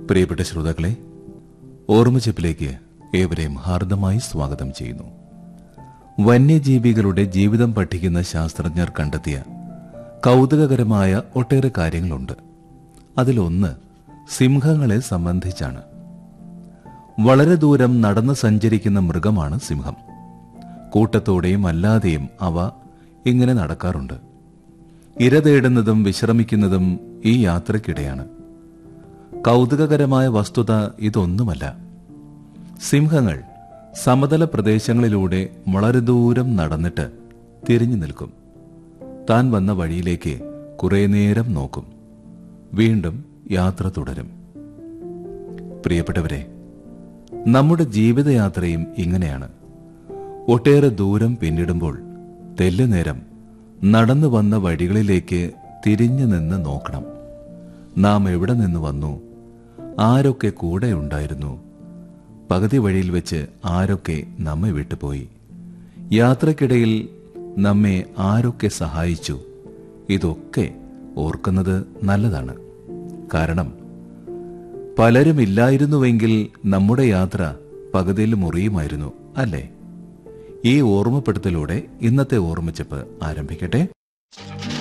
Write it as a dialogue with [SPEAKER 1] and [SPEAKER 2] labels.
[SPEAKER 1] പ്രിയപ്പെട്ട ശ്രോതാക്കളെ ഓർമ്മച്ചപ്പിലേക്ക് ഏവരെയും ഹാർദമായി സ്വാഗതം ചെയ്യുന്നു വന്യജീവികളുടെ ജീവിതം പഠിക്കുന്ന ശാസ്ത്രജ്ഞർ കണ്ടെത്തിയ കൗതുകകരമായ ഒട്ടേറെ കാര്യങ്ങളുണ്ട് അതിലൊന്ന് സിംഹങ്ങളെ സംബന്ധിച്ചാണ് വളരെ ദൂരം നടന്ന് സഞ്ചരിക്കുന്ന മൃഗമാണ് സിംഹം കൂട്ടത്തോടെയും അല്ലാതെയും അവ ഇങ്ങനെ നടക്കാറുണ്ട് ഇര തേടുന്നതും വിശ്രമിക്കുന്നതും ഈ യാത്രക്കിടെയാണ് കൗതുകകരമായ വസ്തുത ഇതൊന്നുമല്ല സിംഹങ്ങൾ സമതല പ്രദേശങ്ങളിലൂടെ വളരെ ദൂരം നടന്നിട്ട് തിരിഞ്ഞു നിൽക്കും താൻ വന്ന വഴിയിലേക്ക് കുറെ നേരം നോക്കും വീണ്ടും യാത്ര തുടരും പ്രിയപ്പെട്ടവരെ നമ്മുടെ ജീവിതയാത്രയും ഇങ്ങനെയാണ് ഒട്ടേറെ ദൂരം പിന്നിടുമ്പോൾ തെല്ലുനേരം നടന്നു വന്ന വഴികളിലേക്ക് തിരിഞ്ഞു നിന്ന് നോക്കണം നാം എവിടെ നിന്ന് വന്നു ആരൊക്കെ കൂടെ ഉണ്ടായിരുന്നു പകുതി വഴിയിൽ വെച്ച് ആരൊക്കെ നമ്മെ വിട്ടുപോയി യാത്രക്കിടയിൽ നമ്മെ ആരൊക്കെ സഹായിച്ചു ഇതൊക്കെ ഓർക്കുന്നത് നല്ലതാണ് കാരണം പലരുമില്ലായിരുന്നുവെങ്കിൽ നമ്മുടെ യാത്ര പകുതിയിൽ മുറിയുമായിരുന്നു അല്ലേ ഈ ഓർമ്മപ്പെടുത്തലൂടെ ഇന്നത്തെ ഓർമ്മിച്ചപ്പ് ആരംഭിക്കട്ടെ